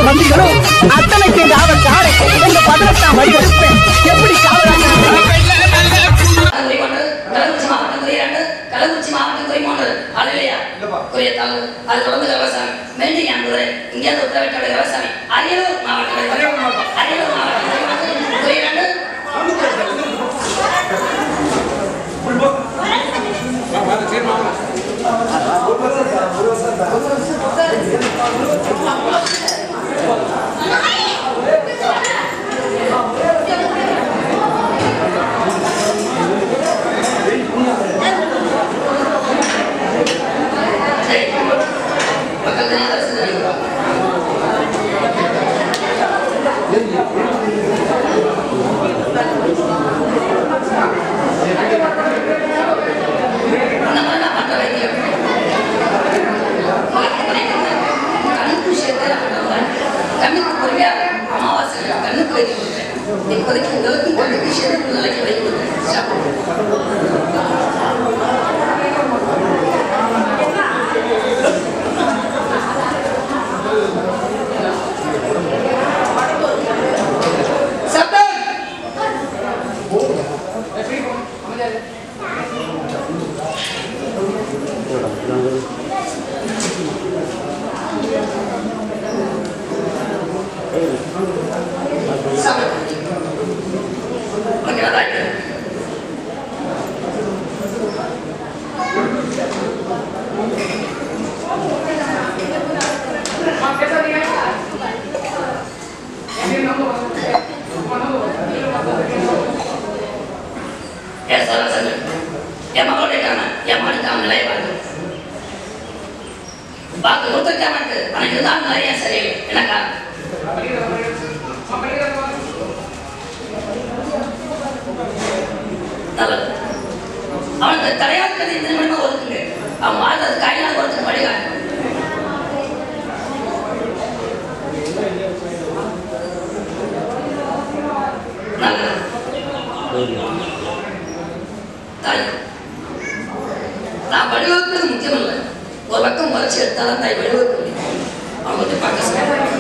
வந்தீங்களோ அத்தனைக்கு இந்த ஆபத்து ஆறு உங்க பதினெட்டாம் வழி எடுப்பேன் எப்படி காவலாக கள்ளக்குறிச்சி மாவட்டம் குறி இரண்டு கள்ளக்குறிச்சி மாவட்டம் குறி மூன்று அலையிலையா குறிய தாழ்வு அது தொடர்ந்து விவசாயம் மீண்டும் என் குதிரை இங்கேருந்து உத்தரவிட்டோட விவசாயம் அரியலூர் மாவட்டம் அரியலூர் மாவட்டம் குறி இரண்டு சரி மக்கள் தனியாக அரசு தனியாக இந்த மாதிரி நான் பண்ற வைத்தியம் கண்ணுக்கு விஷயத்தை நான் பண்ணுவேன். கண்ணுக்கு பொறுமையா அமாவாசை கண்ணுக்கு வைத்து கொடுத்தேன் இப்போதைக்கு உங்களுக்கும் கண்ணுக்கு விஷயத்தை ஒரு நாளைக்கு வைத்து கொடுத்தேன் சாப்பிடுங்க. சத்தம் சத்தம் ஓகே ரைட் என் சார் சார் என் மகளோட இருக்காங்க என் மகனுக்கு அவங்க நிலையை பாருங்க வாக்கு கொடுத்துருக்காங்க எனக்கு ஆனால் இருந்தாலும் நிறைய சரியில்லை என்ன காரணம் நல்லது அவனுக்கு தலையாட்கள் இந்த நிமிடமா ஒதுக்குங்க அவன் வாழ்றது கையால் ஒருத்தர் வழிகாட்டு நல்லது தாய் நான் வடிவகுக்கிறது முக்கியம் இல்லை ஒரு பக்கம் முறைச்சி எடுத்தாலும் தாய் வடிவகுக்க முடியும் அவங்க வந்து பார்க்க சொல்லுவாங்க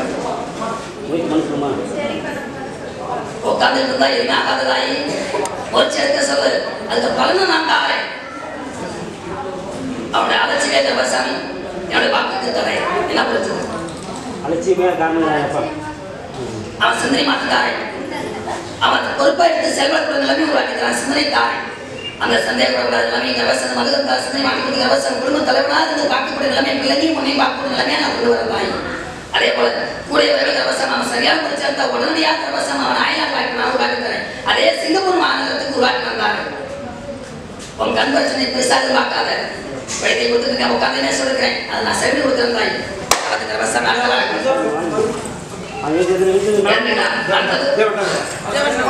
உட்காந்துட்டு இருந்தா எதுவுமே ஆகாத தாய் முறைச்சி எடுக்க சொல்லு அதுக்கு பலனை நான் தாரேன் அவனுடைய அலட்சி கேட்கிற பசாமி என்னுடைய வாக்குக்கு தடை என்ன புரிஞ்சது அலட்சியமே காரணம் அப்பா அவன் சிந்தனை மாற்றி தாரேன் அவன் பொறுப்பா எடுத்து செயல்படக்கூடிய நிலைமை உருவாக்கி தரான் சிந்தனை தாரேன் அந்த சந்தேகப்படக்கூடாத நிலைமை கவசம் மதுகத்தா சிந்தனை மாற்றிக்கூடிய கவசம் குடும்ப தலைவனாக இருந்து பார்க்கக்கூடிய நிலைமை பிள்ளையும் முன்னையும் பார்க்கக்கூடிய நிலைமையை நான் கொண்டு வரலாம் அதே போல கூடிய விரைவில் கவசம் அவன் சரியான படிச்சிருந்தா உடனடியாக கவசம் அவன் ஆயிரம் வாய்ப்பு நான் உருவாக்கி தரேன் அதே சிங்கப்பூர் மாநகரத்துக்கு உருவாக்கி வந்தாரு உன் கண் பிரச்சனை பெருசாக எதிர்பார்க்காத வைத்திய கொடுத்துருக்கேன் உட்காந்து என்ன சொல்லிருக்கிறேன் அதை நான் செவிடு கொடுக்குறேன் தாய் அதுக்கு கவசம் நல்ல வழக்கம் அவன் எதிர்த்து இருக்குது ஏன்னா, அடுத்தது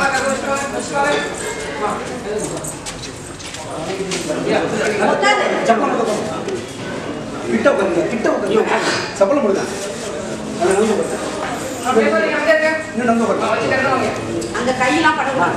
கிட்ட உட்காருங்க கிட்ட உட்காருங்க சப்பளம் கொடுங்க இன்னும் நம்ப உட்காருங்க அந்த கையெல்லாம் படக்கூடாது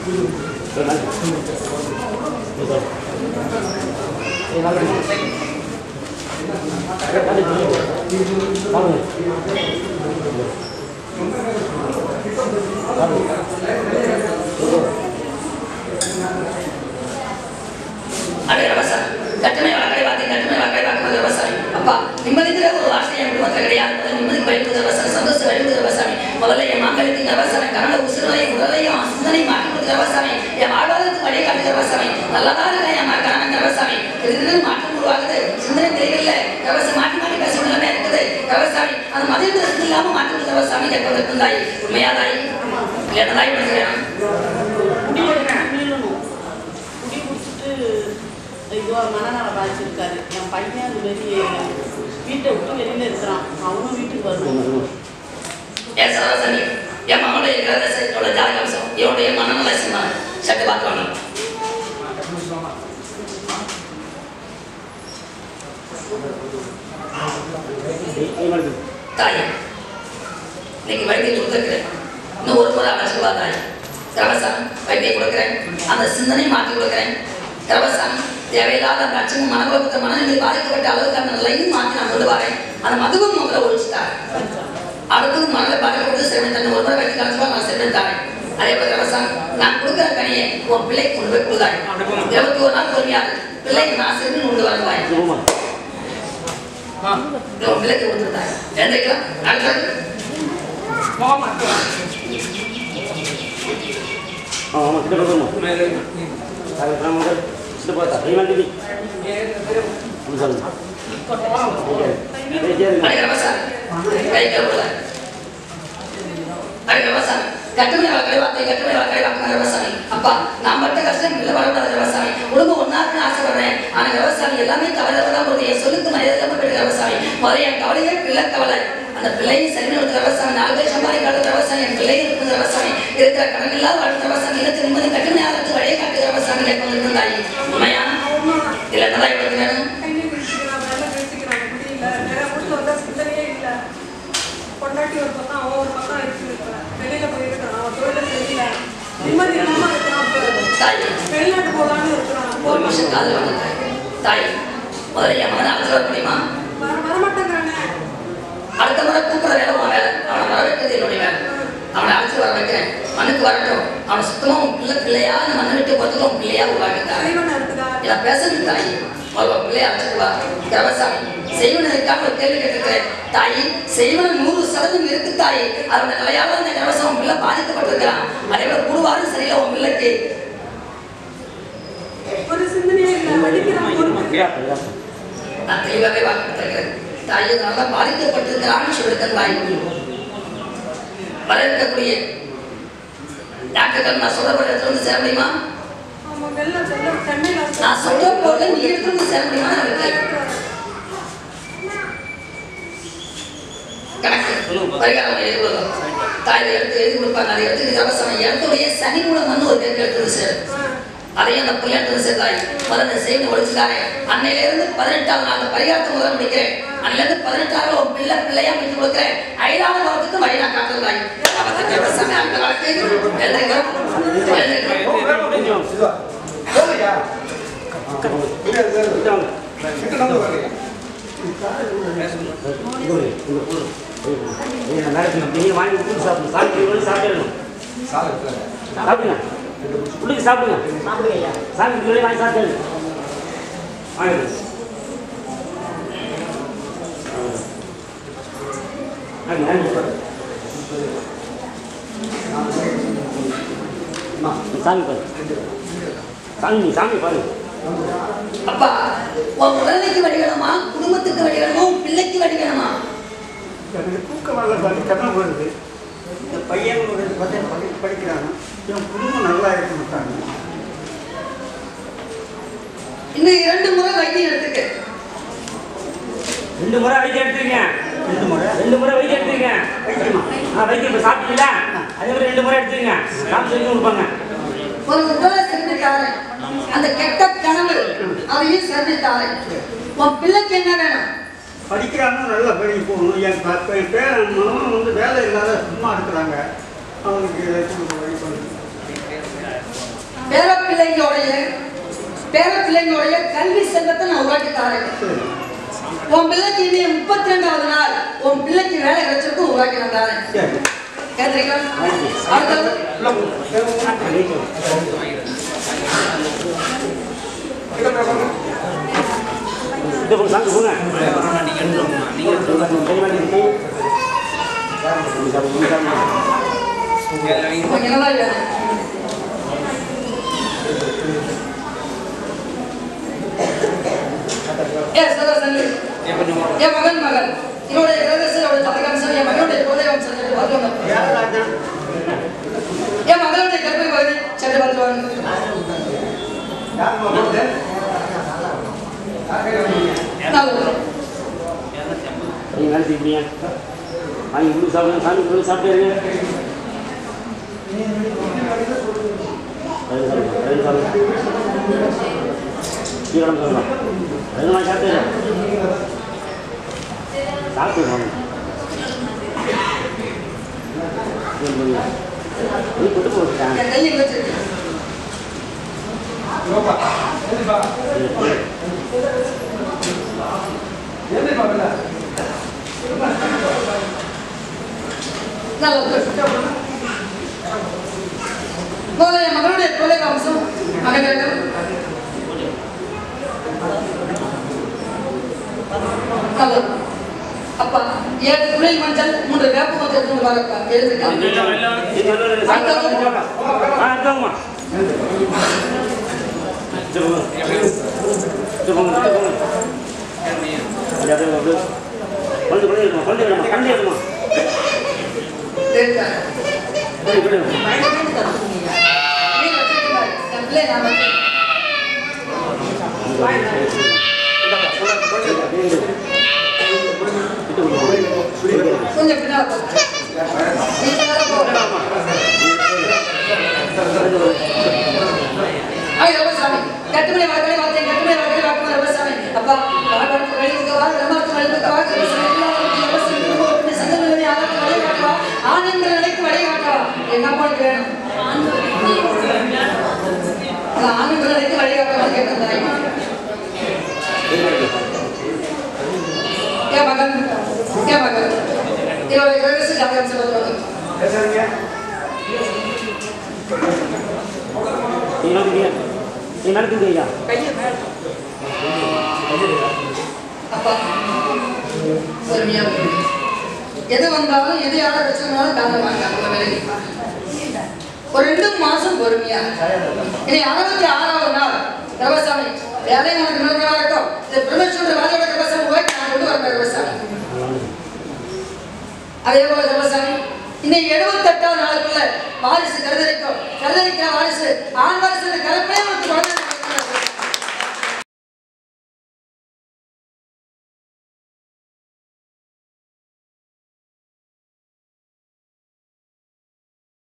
அடே விவசாயி கட்டுமை வழக்கடை வார்த்தை கட்டுமை வழக்கடை வாக்குவது விவசாயி அப்பா நிம்மதிங்கிற ஒரு வார்த்தை என் குடும்பத்தில் கிடையாது அது நிம்மதி வழிபடுகிற விவசாயி சந்தோஷம் வழிபடுகிற விவசாயி முதல்ல என் மக்களுக்கு விவசாயி கனட உசுரையும் உடலையும் சிந்தனை மாற்றி கொடுக்கிற விவசாயி என் வாழ்வாதாரத்துக்கு வழியை காட்டுகிற விவசாயி நல்லதா இருக்க என் கணவன் விவசாயி இது மாற்றம் உருவாகுது சிந்தனை தெரியல விவசாயம் மாற்றி மாற்றி பேச நிலைமை இருக்குது விவசாயி அது மதியம் இல்லாம மாற்றி கொடுக்கிற விவசாயி கேட்பதற்கு தாய் உண்மையா தாய் இல்லைன்னா தாய் பண்ணுறேன் குடி குடிக்கணும் குடி குடிச்சிட்டு இதோ மனநல பாதிச்சிருக்காரு என் பையன் அது வெளியே வீட்டை விட்டு வெளியில இருக்கிறான் அவனும் வீட்டுக்கு வருவான் என் சராசரி என் மகனுடைய கிரகசையோட ஜாதகாம்சம் இவனுடைய மனநல சிம்மா சட்டு பார்த்துவாங்க தாய் இன்னைக்கு வைத்தியம் கொடுத்துருக்கிறேன் இன்னும் ஒரு முறை அவசியமா தாய் கவசம் வைத்தியம் கொடுக்குறேன் அந்த சிந்தனை மாற்றி கொடுக்குறேன் கவசம் தேவையில்லாத அந்த அச்சமும் மனக்குழப்பத்தை மனநிலை பாதிக்கப்பட்ட அளவுக்கு அந்த நிலையும் மாற்றி நான் கொண்டு வரேன் அந்த மதுவும் உங்களை ஒழிச்சுட்டார் அடுத்தது மணலை பார்க்கறது செவன் தண்ணி ஒரு முறை வெட்டி காமிச்சா நான் செவன் தாரேன் அதே போல விவசாயம் நான் கொடுக்குற கனியை உன் பிள்ளைக்கு கொண்டு போய் கொடுத்தாய் இருபத்தி ஒரு நாள் பொறுமையாக பிள்ளைக்கு நான் சென்று கொண்டு வரந்தாய் ஆமா உன் பிள்ளைக்கு கொடுத்துருந்தாய் எந்திரிக்கலாம் அடுத்தது ஆமா ஆமா கிட்ட போதுமா அது நம்ம வந்து கிட்ட போதா நீ வந்து அப்படி சொல்லுங்க ஓகே சரி அடிக்கிற விவசாயம் கை கழுவுல அடிக்கிற விவசாயம் கட்டுமணி வளர்க்கலை வார்த்தை கட்டுமணி வளர்க்கலை வாக்குற விவசாயி அப்பா நான் மட்டும் கஷ்டம் இல்லை வரக்கூடாத விவசாயி குடும்பம் ஒன்னா இருக்குன்னு ஆசைப்படுறேன் ஆனா விவசாயி எல்லாமே தவறு தான் போகுது என் சொல்லுக்கு மரியாதை இல்லாம போயிட்டு விவசாயி முதல்ல என் கவலையே பிள்ளை கவலை அந்த பிள்ளையும் சரி கொடுத்த விவசாயம் நாலு பேர் சம்பாதிக்க வளர்த்த விவசாயம் என் பிள்ளையும் இருக்கிற விவசாயம் இருக்கிற கடன் இல்லாத வளர்த்த விவசாயம் இல்லத்து நிம்மதி கட்டுமணி ஆகிறதுக்கு வழியை காட்டுகிற விவசாயம் கேட்க இருந்தாய் உண்மையா இல்லை நல்லா இவ்வளவு வேணும் பொண்டாட்டி ஒரு பக்கம் அவன் ஒரு பக்கம் இருக்கு வெளியில போயிருக்கான் அவன் தொழில தெரியல நிம்மதி இல்லாம இருக்கிறான் தாய் வெளிநாட்டு போலான்னு இருக்கிறான் ஒரு நிமிஷம் காதல் வந்து தாய் முதல்ல என் மகனை அழைச்சு வர முடியுமா வர வரமாட்டேங்கிறானே அடுத்த முறை கூப்பிட வேலை உன் வேலை அவனை வர வைக்கிறது என்னுடைய வேலை அவனை அழைச்சு வர வைக்கிறேன் மண்ணுக்கு வரட்டும் அவனை சுத்தமா உன் பிள்ளை பிள்ளையா இந்த மண்ணை விட்டு போறதுக்கு உன் பிள்ளையா உருவாக்கிட்டாரு தலைவன் இருக்குதா இதை பேசுறது தாய் முதல்ல உன் பிள்ளைய அழைச்சிட்டு வா கிரவசாமி செய்வன இருக்கான்னு ஒரு கேள்வி கேட்டிருக்கிறேன் தாய் செய்வன நூறு சதவீதம் இருக்கு தாய் அதோட நிலையால அந்த கிரவசம் உன் பிள்ளை பாதிக்கப்பட்டிருக்கிறான் அதே மாதிரி குருவாரும் சரியில்லை உன் பிள்ளைக்கு ஒரு சிந்தனையே இல்ல வடிக்கிறான் பொறுப்பு நான் தெளிவாகவே வாக்குறுத்தேன் தாய் நல்லா பாதிக்கப்பட்டிருக்கிறான்னு சொல்லியிருக்கேன் தாய் வர இருக்கக்கூடிய டாக்டர்கள் நான் சொல்லப்பட்ட இடத்துல வந்து சேர முடியுமா அவன் வெளில சொல்ல சென்னையில நான் சொல்ல போல நீ எடுத்து வந்து சேர முடியுமா நான் இருக்கேன் கணக்கு பரிகாரம் எழுதி கொடுக்கும் தாய் இதை எடுத்து எழுதி கொடுப்பாங்க அதை எடுத்து ஜபசனம் இடத்துடைய சனி மூலம் ஒரு பேருக்கு எடுத்து சேரு அதையும் அந்த புள்ளி எடுத்து சேர்த்தாய் முதல்ல செய்து ஒழிச்சுட்டாரு அன்னையில இருந்து பதினெட்டாவது நாள் அந்த பரிகாரத்தை முதல்ல முடிக்கிறேன் அன்னையில இருந்து பதினெட்டாவது ஒரு பிள்ளை பிள்ளையா பிடித்து கொடுக்குறேன் ஐந்தாவது வாரத்துக்கு வழி நான் காட்டுறதாய் அவத்தை ஜபசனம் அந்த காலத்தை எழுதுகிறோம் எழுதுகிறோம் போகலையா கிட்ட வந்து வரலையா நீங்க வாங்கி கொடுத்து சாப்பிடுங்க சாப்பிட்டு சாப்பிடணும் சாலை இருக்குல்ல சாப்பிடுங்க உள்ளுக்கு சாப்பிடுங்க சாமி பிள்ளை வாங்கி சாப்பிடுங்க வாங்கிடு வாங்கி வாங்கி சாமி பாரு சாமி சாமி பாரு அப்பா உன் உடலைக்கு வழி வேணுமா குடும்பத்துக்கு வழி வேணுமா உன் பிள்ளைக்கு வழி வேணுமா எனக்கு தூக்கம் வரல பாரு கடன் வருது இந்த பையன் ஒரு ரெண்டு பையன் படி படிக்கிறாங்க என் குடும்பம் நல்லா இருக்க மாட்டாங்க இன்னும் இரண்டு முறை வைத்தியம் எடுத்துக்க ரெண்டு முறை வைத்தியம் எடுத்துருங்க ரெண்டு முறை ரெண்டு முறை வைத்தியம் எடுத்துருங்க வைத்தியமா ஆ வைத்தியம் இப்போ சாப்பிட்டீங்களா அதே மாதிரி ரெண்டு முறை எடுத்துருங்க சாப்பிட்டு சொல்லி கொடுப்பாங்க ஒரு உடலை செஞ்சுட்டாரு அந்த கெட்ட கனவு அதையும் செஞ்சுட்டாரு உன் பிள்ளைக்கு என்ன வேணும் படிக்கிறாங்க நல்லா படி போகணும் என் ப- ப- பேரன் மகனும் வந்து வேலை இல்லாத சும்மா இருக்கிறாங்க அவனுக்கு ஏதாச்சும் ஒரு வழி பண்ணுங்க பேர பிள்ளைங்களுடைய பேர பிள்ளைங்களுடைய கல்வி செல்வத்தை நான் உருவாக்கி தரேன் சரி உன் பிள்ளைக்கு இனி முப்பத்தி ரெண்டாவது நாள் உன் பிள்ளைக்கு வேலை கிடைச்சிருக்கும் உருவாக்கி நான் தரேன் சரி கேட்டிருக்கா அடுத்தது கிட்ட பேசணும் இந்த பக்கம் சாப்பிட்டு போங்க கை வாங்கி கை உனக்கு என்னதான் வேணும் ஏ சதா சல்லி என் மகன் மகள் என்னுடைய கிரகசர் அவருடைய பதகாம்சம் என் மகனுடைய குலதெய்வம் சென்று பார்த்து யாராச்சும் என் மகளுடைய கர்ப்பை பகுதி சென்று பார்த்து வாங்க யாருமா போகுது நான் கொடுக்குறேன். நீ வேலை செய்யறீங்க வாங்கி உள்ளு சாப்பிடுங்க சாமி உள்ளு சாப்பிட்டு இருங்க கழுகு சாப்பிடுங்க கழுகு சாப்பிடுங்க கீழே சொல்லலாம் கழுகு வாங்கி சாப்பிட்டு சாப்பிட்டு வாங்க நீ கொண்டு போட்டுட்டேன் என் கையை வச்சிருக்கேன் யோகா எதுப்பா எதுப்பா வெளில நல்ல புள்ள. முதல்ல என் மகளுடைய தொலைவு அம்சம் மகன்கள் நல்லது அப்பா ஏழு துணை மஞ்சள் மூன்று வேப்ப மஞ்சள் எடுத்துட்டு வரப்பா எழுதுக்க ஆ எடுத்தாங்கம்மா சரி போங்க சரி போங்க சரி போங்க அப்படியே அப்படியே அப்படியே குழந்தை குழந்தை எடுமா குழந்தை எடுமா குழந்தை எடுமா எழுதுக்க குழந்தை குழந்தை நீங்க வச்சிருக்கீங்க என் பிள்ளை நான் வந்து கொஞ்சம் பின்னால போ நீ பின்னால போ ஐயோ ரமசாமி கட்டுமணி வழக்கலை பார்த்தேன் கட்டுமணி வழக்கலை வாக்குமதி ரமசாமி அப்பா பாடத்து வழிமுகவா ரமாத்து வழிமுகவா ரமசாமி எல்லாரும் ரமசாமி குடும்பத்தின் சங்க நிலைமை அதற்கு வழிகாட்டுவா ஆண் என்ற நிலைக்கு வழிகாட்டுவா என்ன போனுக்கு வேணும் அது ஆண் என்ற நிலைக்கு வழிகாட்டுவா கேட்டேன் தாய் என் மகன் என் மகன் என்னுடைய கிரகச ஜாதகம் சொல்லுவாங்க பேசுறீங்க நீ நடக்குங்க நீ நடக்குங்க ஐயா அப்பா பொறுமையா இரு. எது வந்தாலும் எது யாரை வச்சிருந்தாலும் தாங்கமாங்க அந்த வேலைக்கு ஒரு ரெண்டு மாசம் பொறுமையா இனி அறுபத்தி ஆறாவது நாள் ரவசாமி வேலை உனக்கு நிரந்தரமா இருக்கும் இந்த பிரதேசோட வேலையோட ரவசாமி போய் நான் கொண்டு வரேன் ரவசாமி அதே போல ரவசாமி இன்னைக்கு எழுபத்தெட்டாவது நாளுக்குள்ள வாரிசு கருதரிக்கும் கருதரிக்கிற வாரிசு ஆண் வாரிசு கலப்பே உனக்கு குழந்தை